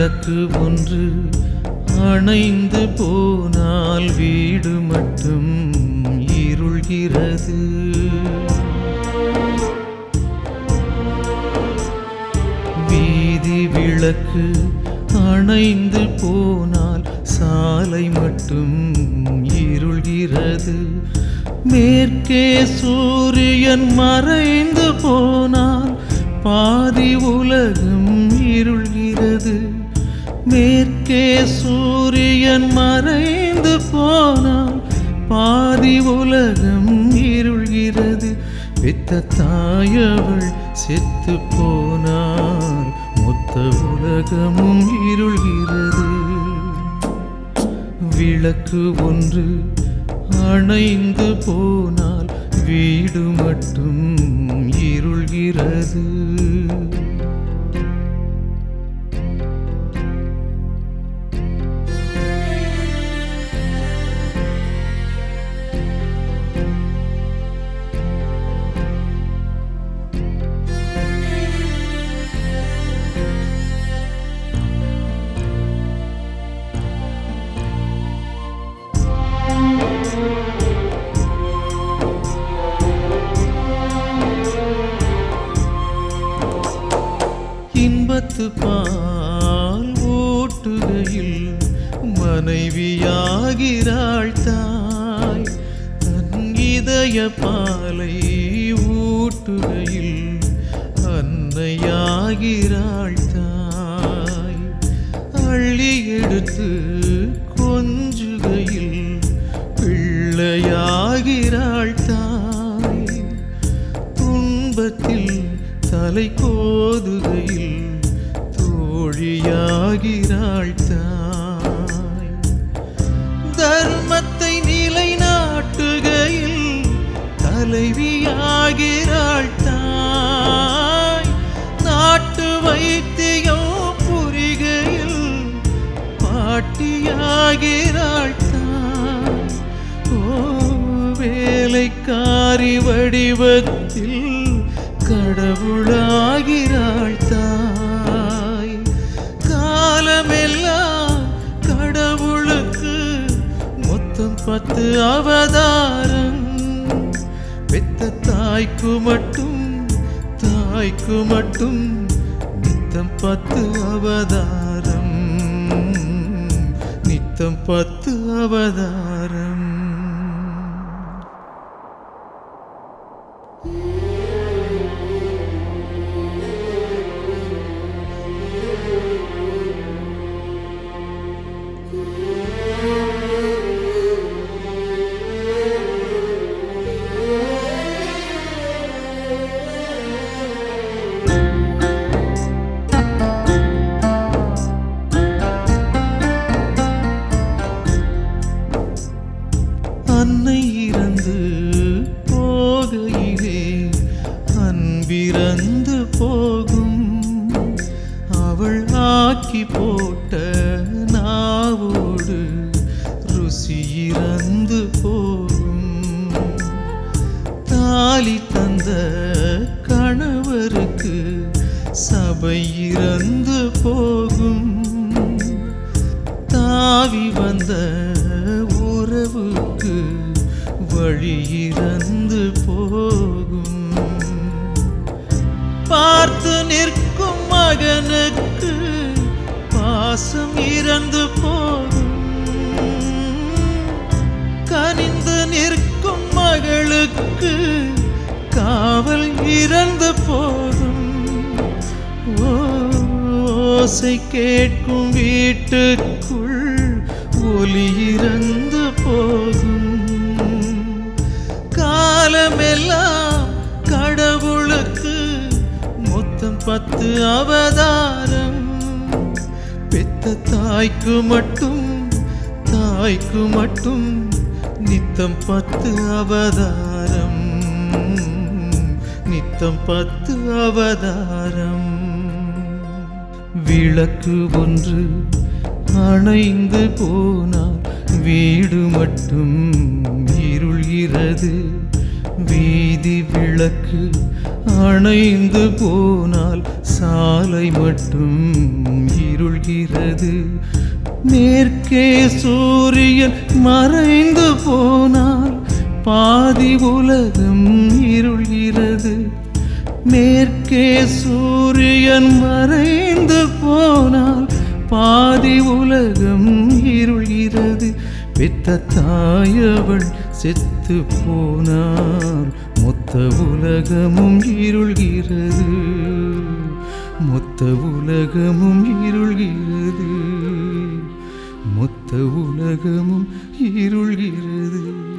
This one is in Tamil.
விளக்கு ஒன்று அணைந்து போனால் வீடு மட்டும் இருள்கிறது வீதி விளக்கு அணைந்து போனால் சாலை மட்டும் இருள்கிறது மேற்கே சூரியன் மறைந்து போனால் பாதி உலகம் இருள்கிறது மேற்கே சூரியன் மறைந்து போனால் பாதி உலகம் இருள்கிறது பெத்த தாயவள் செத்து போனால் மொத்த உலகமும் இருள்கிறது விளக்கு ஒன்று அணைந்து போனால் வீடு மட்டும் இருள்கிறது இன்பத்து பால் ஊட்டுகையில் மனைவியாகிறாள் தாய் தன் இதய பாலை ஊட்டுகையில் அன்னையாகிறாள் தாய் அள்ளி எடுத்து கொஞ்சுகையில் பிள்ளையாகிறாள் தாய் துன்பத்தில் தலை கோதுகையில் தோழியாகிறாள் தாய் தர்மத்தை நிலைநாட்டுகையில் தலைவியாகிறாள் தாய் நாட்டு வைத்தியம் புரிகையில் பாட்டியாகிறாள் தாய் ஓ வேலைக்காரி வடிவத்தில் கடவுளாகிறாள் தாய் காலமெல்லாம் கடவுளுக்கு மொத்தம் பத்து அவதாரம் பெத்த தாய்க்கு மட்டும் தாய்க்கு மட்டும் நித்தம் பத்து அவதாரம் நித்தம் பத்து அவதாரம் அன்னை இறந்து போகையிலே அன்பிறந்து போகும் அவள் ஆக்கி போட்ட நாவோடு ருசி இறந்து போகும் தாலி தந்த கணவருக்கு சபை இறந்து போகும் தாவி வந்த உறவுக்கு வழி இறந்து போகும் பார்த்து நிற்கும் மகனுக்கு பாசம் இறந்து போகும் கனிந்து நிற்கும் மகளுக்கு காவல் இறந்து போகும் ஓசை கேட்கும் வீட்டுக்குள் ஒலி இறந்து போகும் காலமெல்லாம் கடவுளுக்கு மொத்தம் பத்து அவதாரம் பெத்த தாய்க்கு மட்டும் தாய்க்கு மட்டும் நித்தம் பத்து அவதாரம் நித்தம் பத்து அவதாரம் விளக்கு ஒன்று அணைந்து போனால் வீடு மட்டும் இருள்கிறது வீதி விளக்கு அணைந்து போனால் சாலை மட்டும் இருள்கிறது மேற்கே சூரியன் மறைந்து போனால் பாதி உலகம் இருள்கிறது மேற்கே சூரியன் மறைந்து போனால் பாதி உலகம் இருள்கிறது பெத்த தாயவள் செத்து போனால் மொத்த உலகமும் இருள்கிறது மொத்த உலகமும் இருள்கிறது மொத்த உலகமும் இருள்கிறது